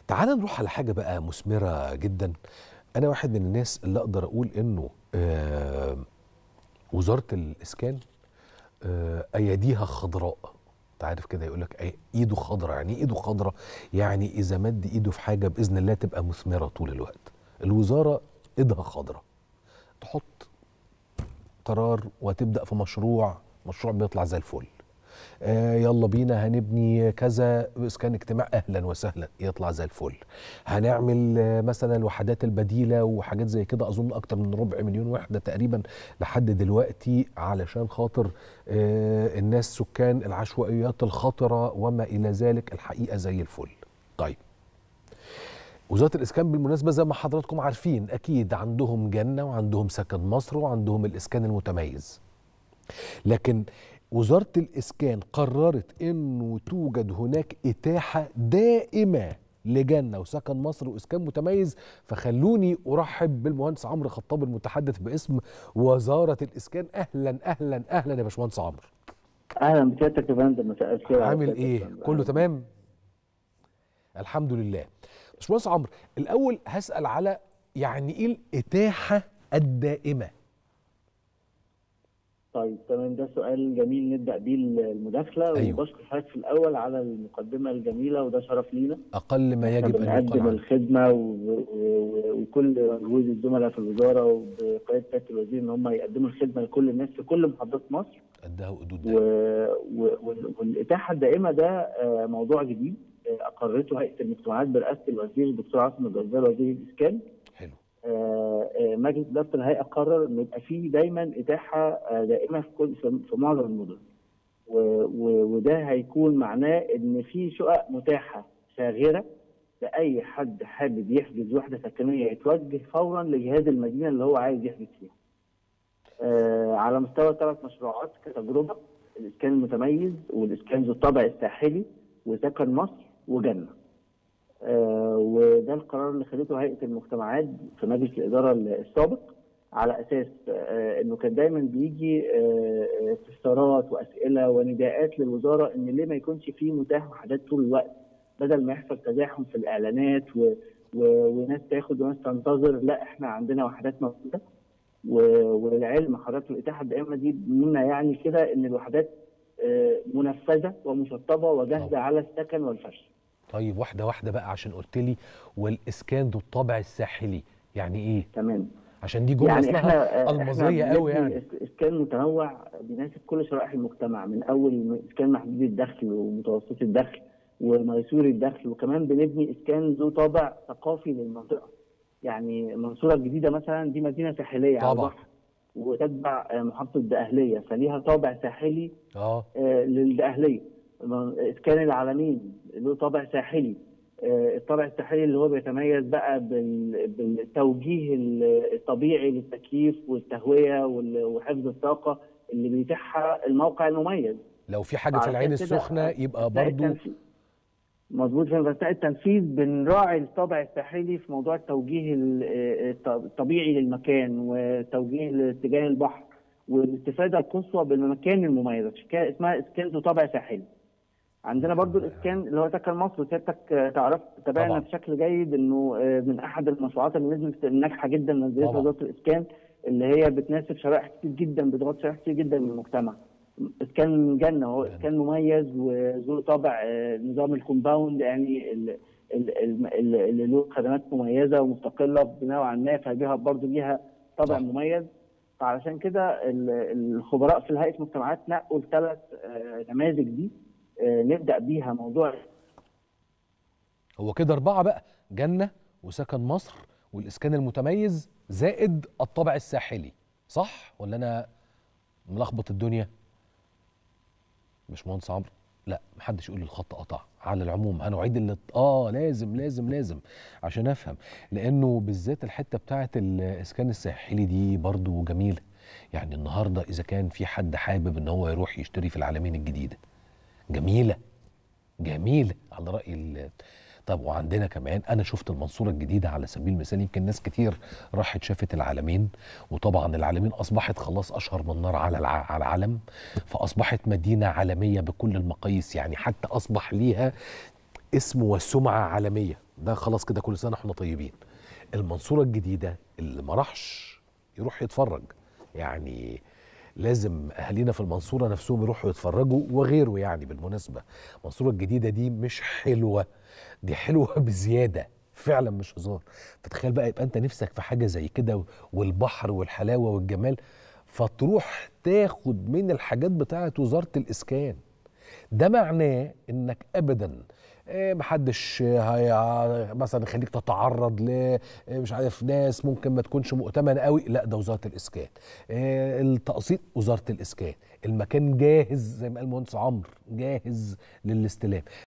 تعال نروح على حاجه بقى مثمره جدا انا واحد من الناس اللي اقدر اقول انه آه وزاره الاسكان آه ايديها خضراء انت عارف كده يقول لك ايده خضراء يعني ايه ايده خضراء يعني اذا مد ايده في حاجه باذن الله تبقى مثمره طول الوقت الوزاره ايدها خضراء تحط قرار وتبدا في مشروع مشروع بيطلع زي الفل آه يلا بينا هنبني كذا اسكان اجتماع اهلا وسهلا يطلع زي الفل هنعمل آه مثلا الوحدات البديله وحاجات زي كده اظن اكتر من ربع مليون وحده تقريبا لحد دلوقتي علشان خاطر آه الناس سكان العشوائيات الخطره وما الى ذلك الحقيقه زي الفل طيب وزاره الاسكان بالمناسبه زي ما حضراتكم عارفين اكيد عندهم جنه وعندهم سكن مصر وعندهم الاسكان المتميز لكن وزاره الاسكان قررت انه توجد هناك اتاحه دائمه لجنه وسكن مصر واسكان متميز فخلوني ارحب بالمهندس عمرو خطاب المتحدث باسم وزاره الاسكان اهلا اهلا اهلا يا باشمهندس عمرو اهلا بسيادتك يا فندم مساء الخير عامل ايه كله تمام الحمد لله باشمهندس عمرو الاول هسال على يعني ايه الاتاحه الدائمه طيب تمام ده سؤال جميل نبدا بيه المداخله أيوة. وبشكر حضرتك في الاول على المقدمه الجميله وده شرف لينا اقل ما يجب ان يقال بنقدم عنه الخدمه و... و... وكل مجهود الزملاء في الوزاره وبقياده سياده الوزير ان هم يقدموا الخدمه لكل الناس في كل محافظات مصر قدها وقدود و... دائما و... وال- والاتاحه الدائمه ده آه، موضوع جديد آه، اقرته هيئه المجتمعات برئاسه الوزير الدكتور عاصم الجزار وزير الاسكان حلو آه، آه، مجلس اداره الهيئه قرر ان يبقى فيه دايما اتاحه آه، دائمه في كل في في معظم المدن و- و- وده هيكون معناه ان في شقق متاحه شاغره لاي حد حابب يحجز وحده سكنيه يتوجه فورا لجهاز المدينه اللي هو عايز يحجز فيها. آه، على مستوى ثلاث مشروعات كتجربه الاسكان المتميز والاسكان ذو الطابع الساحلي وسكن مصر وجنه. آه، وده القرار اللي خدته هيئه المجتمعات في مجلس الاداره السابق على اساس آه، انه كان دايما بيجي آه، آه، استفسارات واسئله ونداءات للوزاره ان ليه ما يكونش فيه متاح وحدات طول الوقت بدل ما يحصل تزاحم في الاعلانات و... و... وناس تاخد وناس تنتظر لا احنا عندنا وحدات موجوده و... وللعلم حضرتك الاتاحه الدائمه دي منا يعني كده ان الوحدات آه، منفذه ومشطبه وجاهزه طبعا. على السكن والفرش طيب واحده واحده بقى عشان قلت لي والاسكان ذو الطابع الساحلي يعني ايه تمام عشان دي جمله يعني اصلها احنا المظيه احنا قوي بنبني يعني إس- اسكان متنوع بيناسب كل شرائح المجتمع من اول اسكان محدود الدخل ومتوسط الدخل وميسور الدخل وكمان بنبني اسكان ذو طابع ثقافي للمنطقه يعني المنصوره الجديده مثلا دي مدينه ساحليه على طبعا. البحر وتتبع آه، محافظه الدقهليه فليها طابع ساحلي اه آه، للدقهليه اسكان العالمين له طابع ساحلي آه، الطابع الساحلي اللي هو بيتميز بقى بال- بالتوجيه ال- الطبيعي للتكييف والتهويه وال- وحفظ الطاقه اللي بيتيحها الموقع المميز لو في حاجه في علشان العين كده السخنه يبقى أثناء برضو التنفيذ- مظبوط في اثناء التنفيذ بنراعي الطابع الساحلي في موضوع التوجيه ال- الط- الطبيعي للمكان وتوجيه لاتجاه البحر والاستفاده القصوى بالمكان المميز عشان كده اسمها اسكان ذو طابع ساحلي. عندنا برضو الاسكان اللي هو سكن مصر سيادتك آه، تعرف تابعنا طبعا. بشكل جيد انه آه، من احد المشروعات اللي نزلت ناجحه جدا نزلتها طبعا. وزاره الاسكان اللي هي بتناسب شرائح كتير جدا بتغطي شرائح كتير جدا من المجتمع. اسكان جنه هو جنة. اسكان مميز وذو طابع آه، نظام الكومباوند يعني ال- ال- ال- ال- اللي له خدمات مميزه ومستقله نوعا ما فبها برضه ليها طابع صح. مميز فعلشان كده ال- الخبراء في هيئه المجتمعات نقوا الثلاث نماذج دي آه، نبدا بيها موضوع هو كده اربعه بقى جنه وسكن مصر والاسكان المتميز زائد الطابع الساحلي صح ولا انا ملخبط الدنيا باشمهندس عمرو لا محدش يقول لي الخط قطع على العموم هنعيد اللي اه لازم لازم لازم عشان افهم لانه بالذات الحته بتاعه الاسكان الساحلي دي برضو جميله يعني النهارده اذا كان في حد حابب ان هو يروح يشتري في العالمين الجديده جميله جميله على راي ال- طب وعندنا كمان انا شفت المنصوره الجديده على سبيل المثال يمكن ناس كتير راحت شافت العالمين وطبعا العالمين اصبحت خلاص اشهر من نار على الع- على العالم فاصبحت مدينه عالميه بكل المقاييس يعني حتى اصبح ليها اسم وسمعه عالميه ده خلاص كده كل سنه احنا طيبين المنصوره الجديده اللي ما راحش يروح يتفرج يعني لازم اهالينا في المنصوره نفسهم يروحوا يتفرجوا وغيره يعني بالمناسبه المنصوره الجديده دي مش حلوه دي حلوه بزياده فعلا مش هزار فتخيل بقى يبقى انت نفسك في حاجه زي كده والبحر والحلاوه والجمال فتروح تاخد من الحاجات بتاعه وزاره الاسكان ده معناه انك ابدا إيه محدش هي مثلا يخليك تتعرض ل مش عارف ناس ممكن ما تكونش مؤتمنه قوي لا ده وزاره الاسكان إيه التقسيط وزاره الاسكان المكان جاهز زي ما قال المهندس عمرو جاهز للاستلام